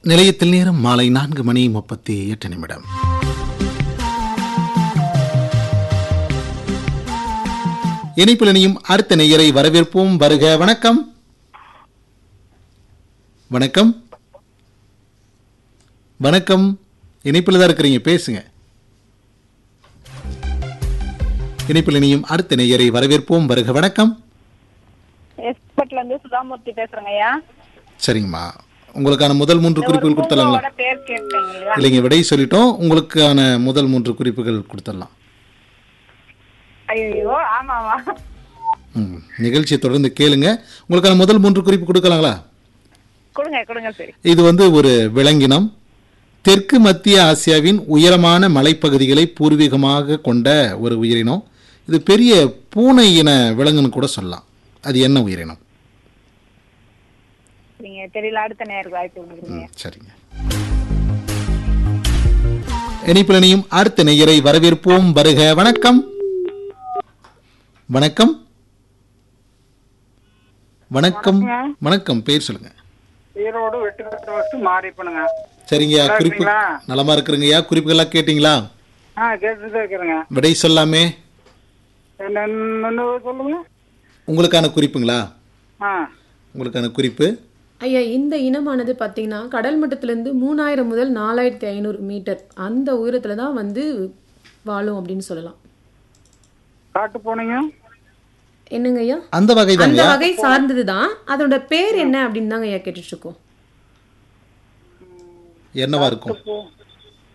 நிலையத்தில் நேரம் மாலை நான்கு மணி முப்பத்தி எட்டு நிமிடம் இணைப்பில் இணையும் அடுத்த நேயரை வரவேற்போம் வருக வணக்கம் வணக்கம் வணக்கம் இணைப்பில் தான் இருக்கிறீங்க பேசுங்க இணைப்பில் இணையும் அடுத்த நேயரை வரவேற்போம் வருக வணக்கம் எஸ்பட்ல இருந்து சுதாமூர்த்தி பேசுறேங்க ஐயா சரிங்கம்மா உங்களுக்கான முதல் மூன்று குறிப்புகள் கொடுத்துடலாங்களா பூங்காவோட பேர் கேட்டீங்களா இல்லைங்க விடை சொல்லிட்டோம் உங்களுக்கான முதல் மூன்று குறிப்புகள் கொடுத்துடலாம் ஐயோ ஆமாவா ம் நிகழ்ச்சியை தொடர்ந்து கேளுங்க உங்களுக்கான முதல் மூன்று குறிப்பு கொடுக்கலாங்களா கொடுங்க கொடுங்க சரி இது வந்து ஒரு விலங்கினம் தெற்கு மத்திய ஆசியாவின் உயரமான மலைப்பகுதிகளை பூர்வீகமாக கொண்ட ஒரு உயிரினம் இது பெரிய பூனை இன விலங்குன்னு கூட சொல்லலாம் அது என்ன உயிரினம் நீங்க தெரியல அடுத்த நேருக்கு வாய்ப்பு கொடுக்குறீங்க ம், சரிங்க இணைப்பில் இணையும் அடுத்த நேயரை வரவேற்போம் வருக வணக்கம் வணக்கம் வணக்கம் வணக்கம் பேர் சொல்லுங்க ஈரோடு வெட்டு கட்டு வச்சு மாறிப்பனுங்க சரிங்கய்யா நல்லா குறிப்பு இருக்கீங்களா? நலமா இருக்கிறீங்கய்யா குறிப்புகள்லாம் கேட்டீங்களா ஆ கேட்டுட்டு தான் இருக்கிறேங்க விடை சொல்லாமே என்னன்னு சொல்லுங்க உங்களுக்கான குறிப்புங்களா ஆ உங்களுக்கான குறிப்பு ஐயா இந்த இனமானது பார்த்தீங்கன்னா கடல் மட்டத்திலேருந்து மூணாயிரம் முதல் நாலாயிரத்தி ஐநூறு மீட்டர் அந்த உயரத்தில் தான் வந்து வாழும் அப்படின்னு சொல்லலாம் காட்டு போனீங்க என்னங்க ஐயா அந்த வகை அந்த தாங்கய்யா வகை சார்ந்தது தான் அதோட பேர் என்ன அப்படின்னு தாங்க ஐயா கேட்டுட்டு இருக்கோம் என்னவா இருக்கும் போ-